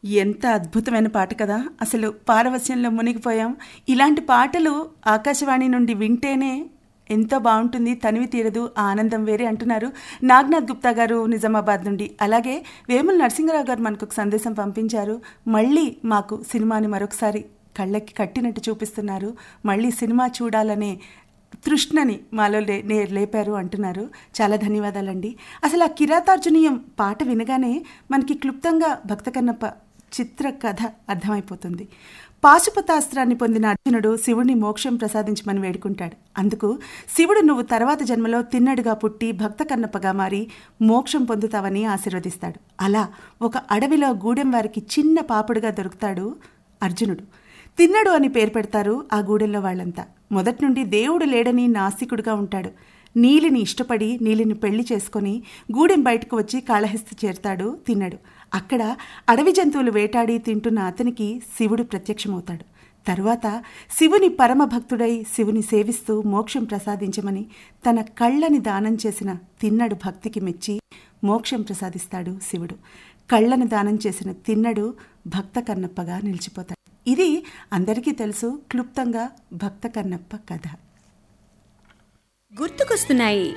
ఎంత అద్భుతమైన పాట కదా అసలు పారవస్యంలో మునిగిపోయాం ఇలాంటి పాటలు ఆకాశవాణి నుండి వింటేనే ఎంతో బాగుంటుంది తనివి తీరదు ఆ ఆనందం వేరే అంటున్నారు నాగ్నాథ్ గుప్తా గారు నిజామాబాద్ నుండి అలాగే వేముల నరసింహరావు గారు మనకు ఒక సందేశం పంపించారు మళ్ళీ మాకు సినిమాని మరొకసారి కళ్ళకి కట్టినట్టు చూపిస్తున్నారు మళ్ళీ సినిమా చూడాలనే తృష్ణని మాలో లే నే లేపారు అంటున్నారు చాలా ధన్యవాదాలండి అసలు ఆ కిరాతార్జునీయం పాట వినగానే మనకి క్లుప్తంగా భక్త కన్నప్ప చిత్ర కథ అర్థమైపోతుంది పాశుపతాస్త్రాన్ని పొందిన అర్జునుడు శివుడిని మోక్షం ప్రసాదించమని వేడుకుంటాడు అందుకు శివుడు నువ్వు తర్వాత జన్మలో తిన్నడుగా పుట్టి భక్త కన్నప్పగా మారి మోక్షం పొందుతావని ఆశీర్వదిస్తాడు అలా ఒక అడవిలో గూడెం వారికి చిన్న పాపుడుగా దొరుకుతాడు అర్జునుడు తిన్నడు అని పేరు పెడతారు ఆ గూడెంలో వాళ్ళంతా మొదటి నుండి దేవుడు లేడని నాస్తికుడుగా ఉంటాడు నీలిని ఇష్టపడి నీలిని పెళ్లి చేసుకొని గూడెం బయటకు వచ్చి కాళహస్తి చేరుతాడు తిన్నడు అక్కడ అడవి జంతువులు వేటాడి తింటున్న అతనికి శివుడు ప్రత్యక్షమవుతాడు తరువాత శివుని పరమ భక్తుడై శివుని సేవిస్తూ మోక్షం ప్రసాదించమని తన కళ్ళని దానం చేసిన తిన్నడు భక్తికి మెచ్చి మోక్షం ప్రసాదిస్తాడు శివుడు కళ్ళను దానం చేసిన తిన్నడు భక్త కన్నప్పగా నిలిచిపోతాడు ఇది అందరికీ తెలుసు క్లుప్తంగా భక్త కన్నప్ప కథ గుర్తుకొస్తున్నాయి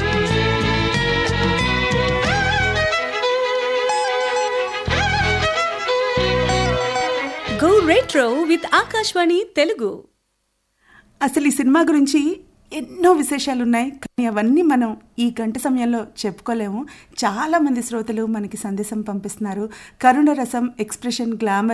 go retro with Akashvani Telugu అసలు ఈ సినిమా గురించి ఎన్నో విశేషాలు ఉన్నాయి కానీ అవన్నీ మనం ఈ గంట సమయంలో చెప్పుకోలేము చాలా మంది శ్రోతలు మనకి సందేశం పంపిస్తున్నారు కరుణ రసం ఎక్స్ప్రెషన్ గ్లామర్